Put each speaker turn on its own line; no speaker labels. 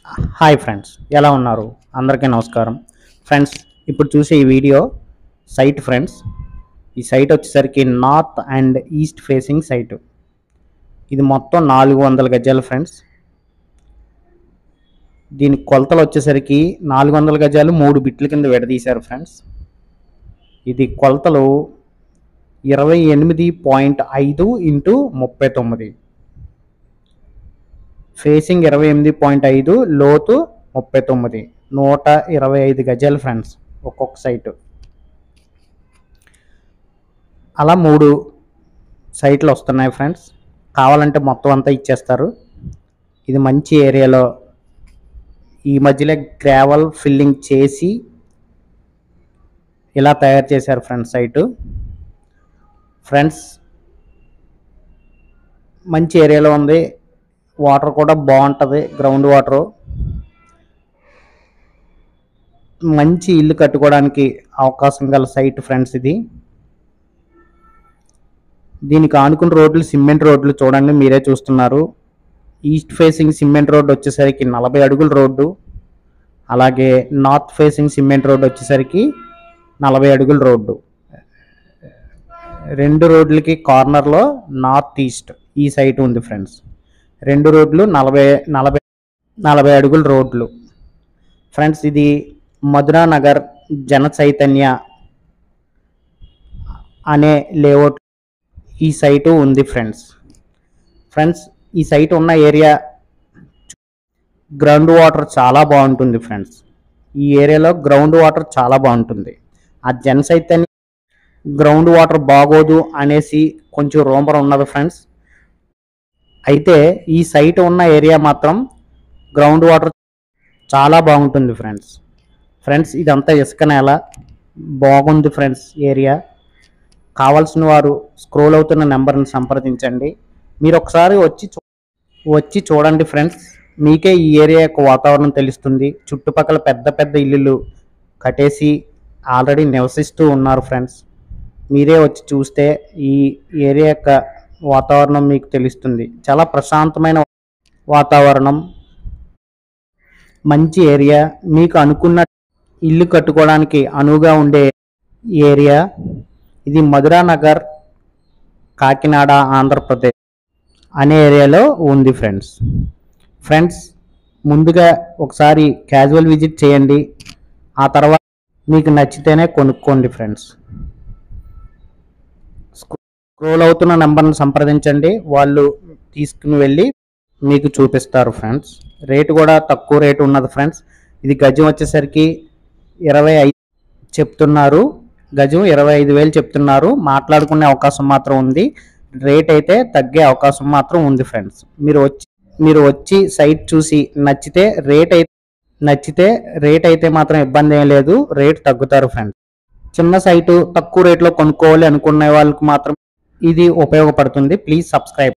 hi friends ఎలా ఉన్నారు అందరికీ నమస్కారం ఫ్రెండ్స్ ఇప్పుడు చూసే ఈ వీడియో సైట్ ఫ్రెండ్స్ ఈ సైట్ వచ్చేసరికి north and east facing site ఇది మొత్తం నాలుగు వందల గజాలు ఫ్రెండ్స్ దీని కొలతలు వచ్చేసరికి నాలుగు వందల గజాలు మూడు బిట్ల కింద విడదీశారు ఫ్రెండ్స్ ఇది కొలతలు ఇరవై ఎనిమిది పాయింట్ ఐదు ఇంటూ ముప్పై తొమ్మిది ఫేసింగ్ ఇరవై ఎనిమిది పాయింట్ ఐదు లోతు ముప్పై తొమ్మిది నూట ఇరవై ఐదు గజాలు ఫ్రెండ్స్ ఒక్కొక్క సైటు అలా మూడు సైట్లు వస్తున్నాయి ఫ్రెండ్స్ కావాలంటే మొత్తం అంతా ఇచ్చేస్తారు ఇది మంచి ఏరియాలో ఈ మధ్యలో గ్రావెల్ ఫిల్లింగ్ చేసి ఇలా తయారు చేశారు ఫ్రెండ్స్ సైటు ఫ్రెండ్స్ మంచి ఏరియాలో ఉంది వాటర్ కూడా బాగుంటుంది గ్రౌండ్ వాటరు మంచి ఇల్లు కట్టుకోవడానికి అవకాశం గల సైట్ ఫ్రెండ్స్ ఇది దీనికి ఆనుకున్న రోడ్లు సిమెంట్ రోడ్లు చూడండి మీరే చూస్తున్నారు ఈస్ట్ ఫేసింగ్ సిమెంట్ రోడ్ వచ్చేసరికి నలభై అడుగుల రోడ్డు అలాగే నార్త్ ఫేసింగ్ సిమెంట్ రోడ్ వచ్చేసరికి నలభై అడుగుల రోడ్డు రెండు రోడ్లకి కార్నర్లో నార్త్ ఈస్ట్ ఈ సైట్ ఉంది ఫ్రెండ్స్ రెండు రోడ్లు నలభై నలభై నలభై అడుగుల రోడ్లు ఫ్రెండ్స్ ఇది మధురా నగర్ జన చైతన్య అనే లేఅవుట్ ఈ సైటు ఉంది ఫ్రెండ్స్ ఫ్రెండ్స్ ఈ సైట్ ఉన్న ఏరియా గ్రౌండ్ వాటర్ చాలా బాగుంటుంది ఫ్రెండ్స్ ఈ ఏరియాలో గ్రౌండ్ వాటర్ చాలా బాగుంటుంది ఆ జన చైతన్య గ్రౌండ్ వాటర్ బాగోదు అనేసి కొంచెం రూమర్ ఉన్నది ఫ్రెండ్స్ అయితే ఈ సైట్ ఉన్న ఏరియా మాత్రం గ్రౌండ్ వాటర్ చాలా బాగుంటుంది ఫ్రెండ్స్ ఫ్రెండ్స్ ఇదంతా ఇసుక నేల బాగుంది ఫ్రెండ్స్ ఏరియా కావాల్సిన వారు స్క్రోల్ అవుతున్న నెంబర్ని సంప్రదించండి మీరు ఒకసారి వచ్చి చూ- వచ్చి చూడండి ఫ్రెండ్స్ మీకే ఈ ఏరియా యొక్క వాతావరణం తెలుస్తుంది చుట్టుపక్కల పెద్ద పెద్ద ఇల్లులు కట్టేసి ఆల్రెడీ నివసిస్తూ ఉన్నారు ఫ్రెండ్స్ మీరే వచ్చి చూస్తే ఈ ఏరియా యొక్క వాతావరణం మీకు తెలుస్తుంది చాలా ప్రశాంతమైన వాతావరణం మంచి ఏరియా మీకు అనుకున్న ఇల్లు కట్టుకోవడానికి అనువుగా ఉండే ఏరియా ఇది మధురా నగర్ కాకినాడ ఆంధ్రప్రదేశ్ అనే ఏరియాలో ఉంది ఫ్రెండ్స్ ఫ్రెండ్స్ ముందుగా ఒకసారి క్యాజువల్ విజిట్ చేయండి ఆ తర్వాత మీకు నచ్చితేనే కొనుక్కోండి ఫ్రెండ్స్ స్క్రోల్ అవుతున్న నెంబర్ని సంప్రదించండి వాళ్ళు తీసుకుని వెళ్ళి మీకు చూపిస్తారు ఫ్రెండ్స్ రేటు కూడా తక్కువ రేటు ఉన్నది ఫ్రెండ్స్ ఇది గజం వచ్చేసరికి ఇరవై ఐదు చెప్తున్నారు గజం ఇరవై ఐదు వేలు చెప్తున్నారు మాట్లాడుకునే అవకాశం మాత్రం ఉంది రేట్ అయితే తగ్గే అవకాశం మాత్రం ఉంది ఫ్రెండ్స్ మీరు వచ్చి మీరు వచ్చి సైట్ చూసి నచ్చితే రేట్ అయితే నచ్చితే రేట్ అయితే మాత్రం ఇబ్బంది ఏం లేదు రేట్ తగ్గుతారు ఫ్రెండ్స్ చిన్న సైటు తక్కువ రేట్లో కొనుక్కోవాలి అనుకునే వాళ్ళకి మాత్రం ఇది ఉపయోగపడుతుంది ప్లీజ్ సబ్స్క్రైబ్